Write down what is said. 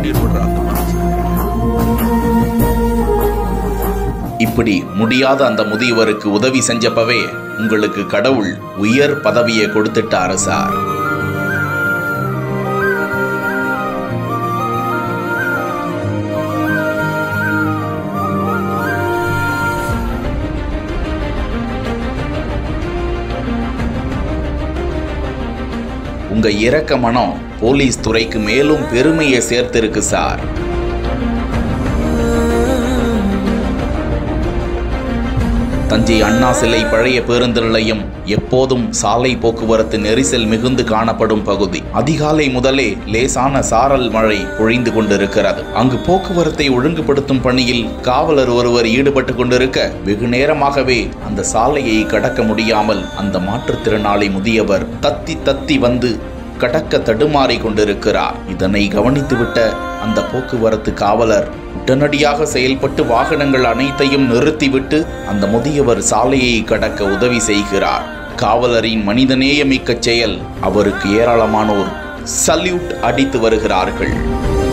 கண்ணீர் விடுறாங்க மனுஷன். இப்படி முடியாத அந்த முதியவருக்கு உதவி செஞ்சப்பவே உங்களுக்கு கடவுள் உயர் பதவியை கொடுத்துட்டாரு சார் உங்க இரக்க மனம் போலீஸ் துறைக்கு மேலும் பெருமையை சேர்த்திருக்கு சார் தஞ்சை அண்ணா சிலை பழைய பேருந்து நிலையம் எப்போதும் சாலை போக்குவரத்து நெரிசல் மிகுந்து காணப்படும் பகுதி அதிகாலை முதலே லேசான சாரல் மழை பொழிந்து கொண்டிருக்கிறது அங்கு போக்குவரத்தை ஒழுங்குபடுத்தும் பணியில் காவலர் ஒருவர் ஈடுபட்டு கொண்டிருக்க வெகு நேரமாகவே அந்த சாலையை கடக்க முடியாமல் அந்த மாற்றுத்திறனாளி முதியவர் தத்தி தத்தி வந்து கடக்க தடுமாறி கொண்டிருக்கிறார் இதனை கவனித்துவிட்ட அந்த போக்குவரத்து காவலர் உடனடியாக செயல்பட்டு வாகனங்கள் அனைத்தையும் நிறுத்திவிட்டு அந்த முதியவர் சாலையை கடக்க உதவி செய்கிறார் காவலரின் மனிதநேயமிக்க செயல் அவருக்கு ஏராளமானோர் சல்யூட் அடித்து வருகிறார்கள்